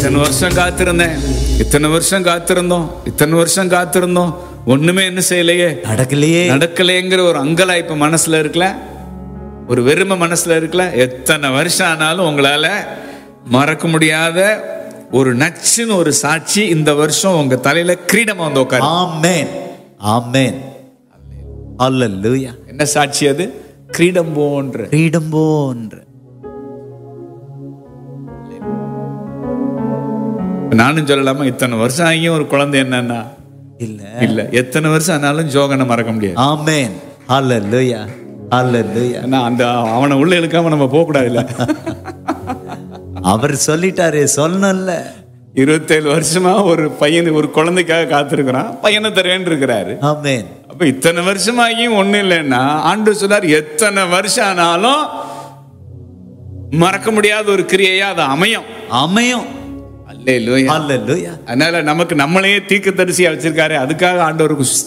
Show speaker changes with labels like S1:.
S1: இத்தனை வருஷம் காத்திருந்தேன் இத்தனை வருஷம் காத்திருந்தோம் இத்தனை வருஷம் காத்திருந்தோம் ஒண்ணுமே என்ன செய்யலையே
S2: நடக்கலையே
S1: நடக்கலைங்கிற ஒரு அங்கலாய்ப்பு மனசுல இருக்குல்ல ஒரு வெறுமை மனசுல இருக்குல்ல எத்தனை வருஷம் ஆனாலும் உங்களால மறக்க முடியாத ஒரு நச்சுன்னு ஒரு சாட்சி இந்த வருஷம் உங்க தலையில கிரீடமா வந்து உட்காரு
S2: ஆமென் ஆமென் அல்லேலூயா
S1: என்ன சாட்சி அது கிரீடம் போன்ற
S2: கிரீடம் போன்ற
S1: நானும் சொல்லலாமா இத்தனை வருஷம் ஆகியும் ஒரு குழந்தை என்னன்னா
S2: இல்ல
S1: இல்ல எத்தனை வருஷம் ஆனாலும் ஜோகனை மறக்க முடியாது
S2: ஆமென் அல்லேலூயா அல்லேலூயா
S1: ஏன்னா அந்த அவனை உள்ள இழுக்காம நம்ம போக கூடாது இல்ல
S2: அவர் சொல்லிட்டாரே சொன்னல
S1: இருபத்தேழு வருஷமா ஒரு பையன் ஒரு குழந்தைக்காக காத்திருக்கிறான் பையனை தரேன்னு இருக்கிறாரு
S2: ஆமென்
S1: அப்ப இத்தனை வருஷமாகியும் ஒண்ணு இல்லைன்னா ஆண்டு சொல்லார் எத்தனை வருஷம் ஆனாலும் மறக்க முடியாத ஒரு கிரியையா அது அமையும்
S2: அமையும்
S1: அல்லேலூயா
S2: அல்லேலூயா
S1: அதனால நமக்கு நம்மளையே தீர்க்க தரிசியா வச்சிருக்காரு அதுக்காக ஆண்டவருக்கு